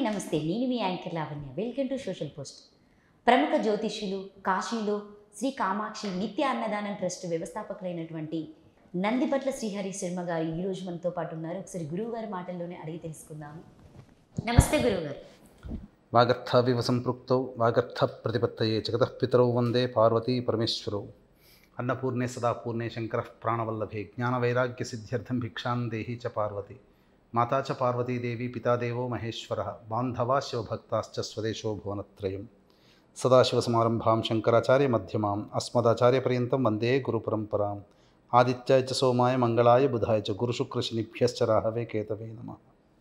నమస్తే నేను మీ anchor Lavanya welcome to social post ప్రముఖ జ్యోతిష్యులు కాశీలో శ్రీ కామాక్షి నిత్య అన్నదానం ట్రస్ట్ వ్యవస్థాపకులైనటువంటి నందిపట్ల శ్రీహరి శర్మ గారు ఈ రోజు మనతో పాటు ఉన్నారు ఒకసారి గురువు గారి మాటల్లోనే అడిగి తెలుసుకుందాము నమస్తే గురువు గారు వాగర్థవివ సంపృక్తౌ వాగర్థ ప్రతిపత్తయే జగతః పితరౌ వందే పార్వతీ పరమేశ్వరౌ అన్నపూర్ణే సదా పూర్ణే శంకరః ప్రాణవల్లభే జ్ఞానవైరాగ్య సిద్ధ్యర్థం భిక్షాం దేహి చ పార్వతి మాతా చ పార్వతీదేవి పితాదేవో మహేశ్వరः బాంధవా శివభక్తాశ్చ స్వదేశో భువనత్రయం సదాశివసమారంభాం శంకరాచార్య మధ్యమాం అస్మదాచార్యపర్యంతం వందే గురుపరంపరాం ఆదిత్యాయ చ సోమాయ మంగళాయ బుధాయ చ గురుశుక్రశనిభ్యశ్చ రాహవే కేతవే నమః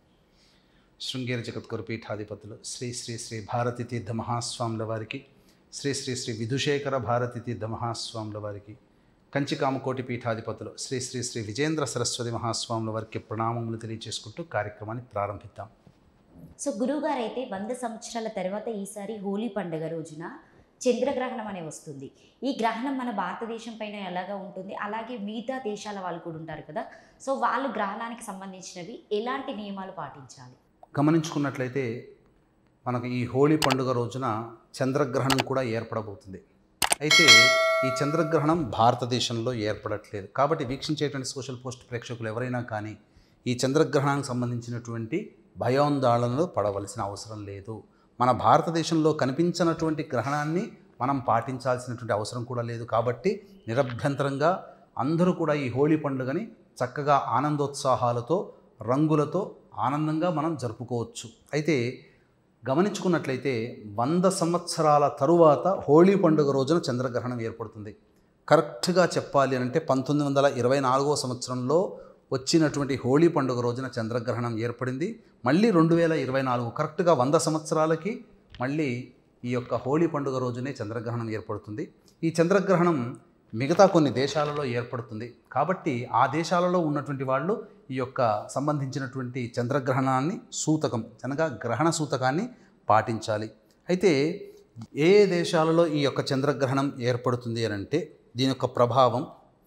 శృంగేరి జగద్గురు పీఠాధిపతులు శ్రీ శ్రీ శ్రీ భారతి తీర్థ మహాస్వాముల వారికి శ్రీ శ్రీ శ్రీ విధుశేఖర భారతి తీర్థ మహాస్వాముల వారికి కంచి కామకోటి పీఠాధిపతులు శ్రీ శ్రీ శ్రీ విజేంద్ర సరస్వతి మహాస్వాముల వారికి ప్రణామములు తెలియజేసుకుంటూ కార్యక్రమాన్ని ప్రారంభిద్దాం సో గురువు గారు అయితే వంద సంవత్సరాల తర్వాత ఈసారి హోలీ పండుగ రోజున చంద్రగ్రహణం అనే వస్తుంది ఈ గ్రహణం మన భారతదేశం పైన ఎలాగా ఉంటుంది అలాగే మిగతా దేశాల వాళ్ళు కూడా ఉంటారు కదా సో వాళ్ళు గ్రహణానికి సంబంధించినవి ఎలాంటి నియమాలు పాటించాలి గమనించుకున్నట్లయితే మనకు ఈ హోళీ పండుగ రోజున చంద్రగ్రహణం కూడా ఏర్పడబోతుంది అయితే ఈ చంద్రగ్రహణం భారతదేశంలో ఏర్పడట్లేదు కాబట్టి వీక్షించేటువంటి సోషల్ పోస్ట్ ప్రేక్షకులు ఎవరైనా కానీ ఈ చంద్రగ్రహణానికి సంబంధించినటువంటి భయోందాళనలో పడవలసిన అవసరం లేదు మన భారతదేశంలో కనిపించినటువంటి గ్రహణాన్ని మనం పాటించాల్సినటువంటి అవసరం కూడా లేదు కాబట్టి నిరభ్యంతరంగా అందరూ కూడా ఈ హోళీ పండుగని చక్కగా ఆనందోత్సాహాలతో రంగులతో ఆనందంగా మనం జరుపుకోవచ్చు అయితే గమనించుకున్నట్లయితే వంద సంవత్సరాల తరువాత హోళీ పండుగ రోజున చంద్రగ్రహణం ఏర్పడుతుంది కరెక్ట్గా చెప్పాలి అని అంటే పంతొమ్మిది వందల ఇరవై నాలుగో సంవత్సరంలో వచ్చినటువంటి హోళీ పండుగ రోజున చంద్రగ్రహణం ఏర్పడింది మళ్ళీ రెండు వేల ఇరవై నాలుగు కరెక్ట్గా వంద సంవత్సరాలకి మళ్ళీ ఈ యొక్క హోళీ పండుగ రోజునే చంద్రగ్రహణం ఏర్పడుతుంది ఈ చంద్రగ్రహణం మిగతా కొన్ని దేశాలలో ఏర్పడుతుంది కాబట్టి ఆ దేశాలలో ఉన్నటువంటి వాళ్ళు ఈ యొక్క సంబంధించినటువంటి చంద్రగ్రహణాన్ని సూతకం అనగా గ్రహణ సూతకాన్ని పాటించాలి అయితే ఏ ఏ దేశాలలో ఈ యొక్క చంద్రగ్రహణం ఏర్పడుతుంది అని అంటే దీని యొక్క ప్రభావం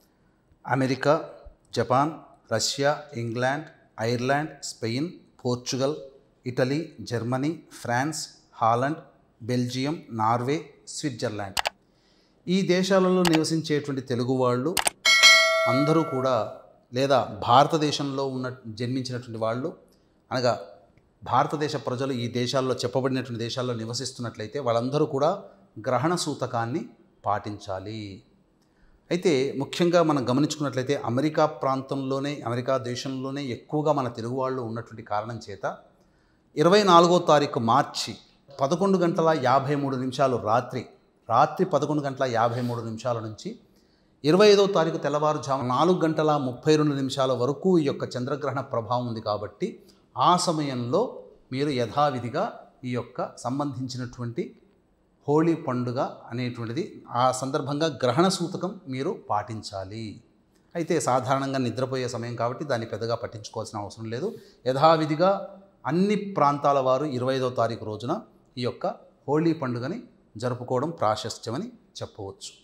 America Japan Russia England Ireland Spain Portugal Italy Germany France Holland Belgium Norway Switzerland ఈ దేశాలలో నివసించేటువంటి తెలుగు వాళ్ళు అందరూ కూడా లేదా భారతదేశంలో ఉన్న జన్మించినటువంటి వాళ్ళు అనగా భారతదేశ ప్రజలు ఈ దేశాల్లో చెప్పబడినటువంటి దేశాల్లో నివసిస్తున్నట్లయితే వాళ్ళందరూ కూడా గ్రహణ సూతకాన్ని పాటించాలి అయితే ముఖ్యంగా మనం గమనించుకున్నట్లయితే అమెరికా ప్రాంతంలోనే అమెరికా దేశంలోనే ఎక్కువగా మన తెలుగు వాళ్ళు ఉన్నటువంటి కారణం చేత ఇరవై నాలుగో తారీఖు మార్చి పదకొండు గంటల యాభై మూడు నిమిషాలు రాత్రి రాత్రి పదకొండు గంటల యాభై మూడు నిమిషాల నుంచి ఇరవై ఐదో తారీఖు తెల్లవారుజాము నాలుగు గంటల ముప్పై రెండు నిమిషాల వరకు ఈ యొక్క చంద్రగ్రహణ ప్రభావం ఉంది కాబట్టి ఆ సమయంలో మీరు యథావిధిగా ఈ యొక్క సంబంధించినటువంటి హోళీ పండుగ అనేటువంటిది ఆ సందర్భంగా గ్రహణ సూతకం మీరు పాటించాలి అయితే సాధారణంగా నిద్రపోయే సమయం కాబట్టి దాన్ని పెద్దగా పట్టించుకోవాల్సిన అవసరం లేదు యథావిధిగా అన్ని ప్రాంతాల వారు ఇరవై ఐదో తారీఖు రోజున ఈ యొక్క హోళీ పండుగని జరుపుకోవడం ప్రాశస్త్యమని చెప్పవచ్చు